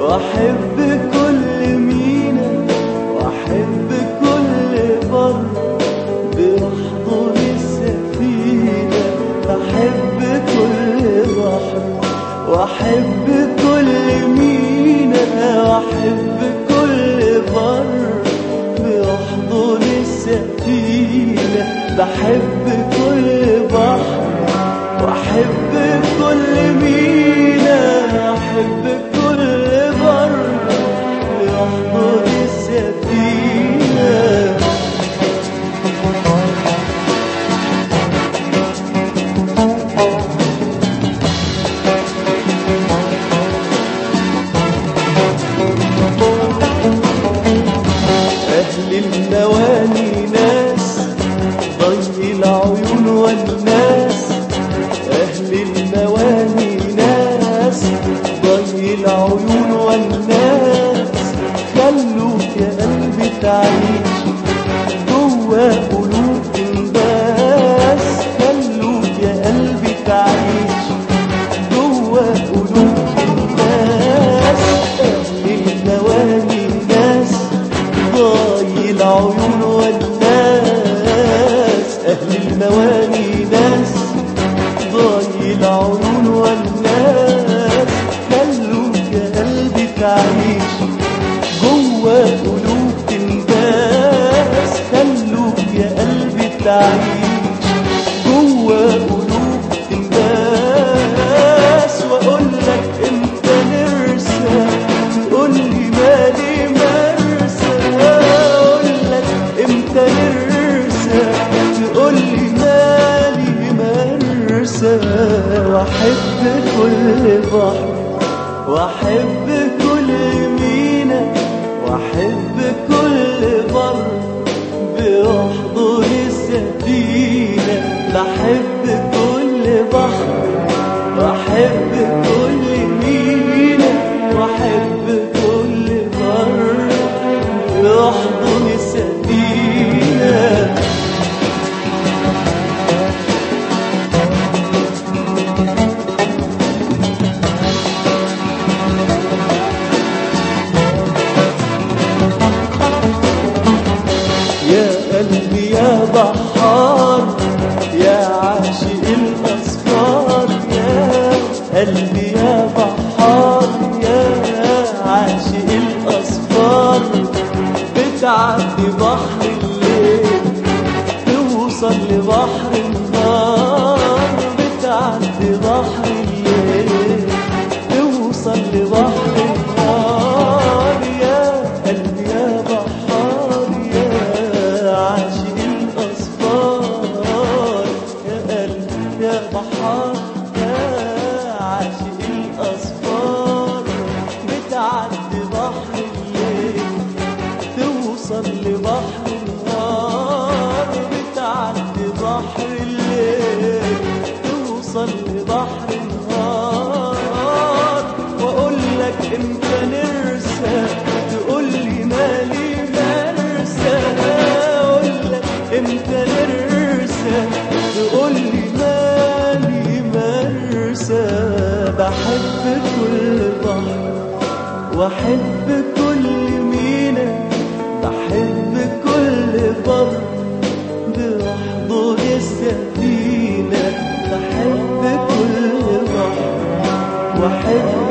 واحب كل مينا واحب كل بر بيحضن السفينة بحب كل بحر واحب كل مينا واحب كل بر بيحضن السفينة بحب كل بحر واحب كل مينا احب كل بر بيحضن السفينة أهل النواني ناس ضي العيون والناس أهل النواني ناس ضي العيون والناس خلوك يا قلبي تعيش جوا قلوب الناس خلوك يا قلبي تعيش جوا قلوب الناس أهل النواني ناس ضاي العيون والناس أهل المواني ناس ضاي العيون والناس خلوك يا قلبي تعيش جوا قلوب الناس خلوك يا قلبي تعيش جوا قلوب الناس واقول لك انت نرسى تقول لي مالي مرسى اقول لك امتى نرسى تقول لي مالي مرسى واحب كل بحر واحب كل مينا واحب كل بر بيحضن السفينة بحب كل بحر واحب كل مينا واحب كل بر بيحضن السفينة يا قلبي يا بحار يا عاشق الأسفار يا قلبي يا بحار يا عاشق الأسفار بتعدي بحر الليل توصل لبحر النار بتعدي بحر الليل توصل لبحر النار يا قلبي يا بحار يا عاشق الأسفار يا قلبي يا بحار يا عاشق الأسفار بتعدي بحر الليل توصل لبحر النار بتعدي بحر الليل توصل لبحر النار واقول لك امتى نرسى تقول لي مالي مرسى اقول لك امتى نرسى تقول لي مالي مرسى بحب كل بحر واحب كل مينا بحب كل بر بيحضن السفينة بحب كل بحر واحب